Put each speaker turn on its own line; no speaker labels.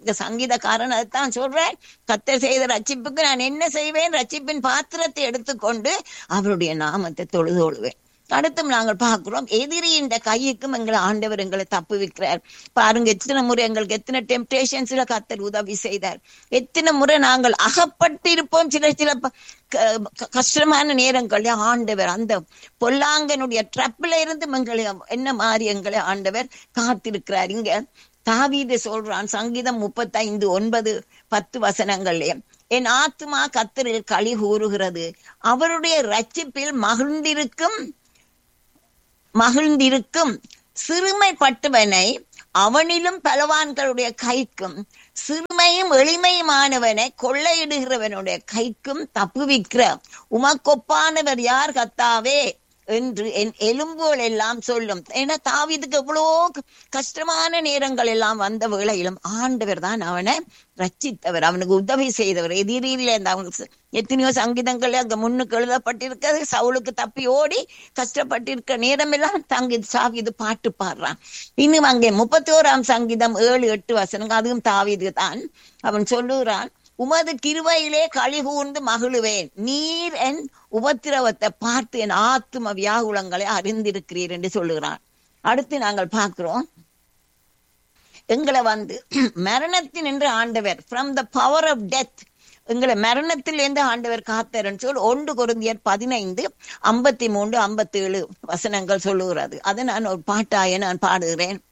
இந்த சங்கீதக்காரன் அதைத்தான் சொல்றேன் கத்தர் செய்த ரட்சிப்புக்கு நான் என்ன செய்வேன் ரட்சிப்பின் பாத்திரத்தை எடுத்துக்கொண்டு அவருடைய நாமத்தை தொழுதொழுவேன் அடுத்தும் நாங்கள் பார்க்கிறோம் எதிரியின் கையுக்கும் எங்களை ஆண்டவர் எங்களை தப்புவிக்கிறார் பாருங்க எத்தனை முறை எங்களுக்கு எத்தனை டெம்டேஷன்ஸ்ல கத்தர் உதவி செய்தார் எத்தனை முறை நாங்கள் அகப்பட்டிருப்போம் சில சில ப- க- க- கஷ்டமான நேரங்கள்ல ஆண்டவர் அந்த பொல்லாங்கனுடைய ட்ரப்ல இருந்து எங்களை என்ன மாதிரி எங்களை ஆண்டவர் காத்திருக்கிறார் இங்க தாவீது சொல்றான் சங்கீதம் முப்பத்தைந்து ஒன்பது பத்து வசனங்கள்ல என் ஆத்துமா கத்தரில் களி கூறுகிறது அவருடைய ரட்சிப்பில் மகிழ்ந்திருக்கும் மகிழ்ந்திருக்கும் சிறுமைப்பட்டவனை அவனிலும் பலவான்களுடைய கைக்கும் சிறுமையும் எளிமையுமானவனை கொள்ளையிடுகிறவனுடைய கைக்கும் தப்புவிக்கிற உமக்கொப்பானவர் யார் கத்தாவே என்று என் எலும்புகள் எல்லாம் சொல்லும் ஏன்னா தாவீதுக்கு எவ்வளோ கஷ்டமான நேரங்கள் எல்லாம் வந்த வேளையிலும் ஆண்டவர் தான் அவனை ரட்சித்தவர் அவனுக்கு உதவி செய்தவர் எதிரில இந்த அவனுக்கு எத்தனையோ சங்கீதங்கள் அங்க முன்னுக்கு எழுதப்பட்டிருக்கிறது சவுலுக்கு தப்பி ஓடி கஷ்டப்பட்டிருக்க நேரமெல்லாம் தங்கி சாவிது பாட்டு பாடுறான் இன்னும் அங்கே முப்பத்தி ஓராம் சங்கீதம் ஏழு எட்டு வசனங்கள் அதுவும் தாவீது தான் அவன் சொல்லுகிறான் உமது கிருவையிலே களி கூர்ந்து மகிழுவேன் நீர் என் உபத்திரவத்தை பார்த்து என் ஆத்தும வியாகுலங்களை அறிந்திருக்கிறீர் என்று சொல்லுகிறான் அடுத்து நாங்கள் பார்க்கிறோம் எங்களை வந்து மரணத்தின் என்று ஆண்டவர் from the power of death எங்களை மரணத்திலிருந்து ஆண்டவர் காத்தார்ன்னு சொல்லி ஒன்று குருந்தியர் பதினைந்து ஐம்பத்தி மூன்று ஐம்பத்தி ஏழு வசனங்கள் சொல்லுகிறது அதை நான் ஒரு பாட்டாய நான் பாடுகிறேன்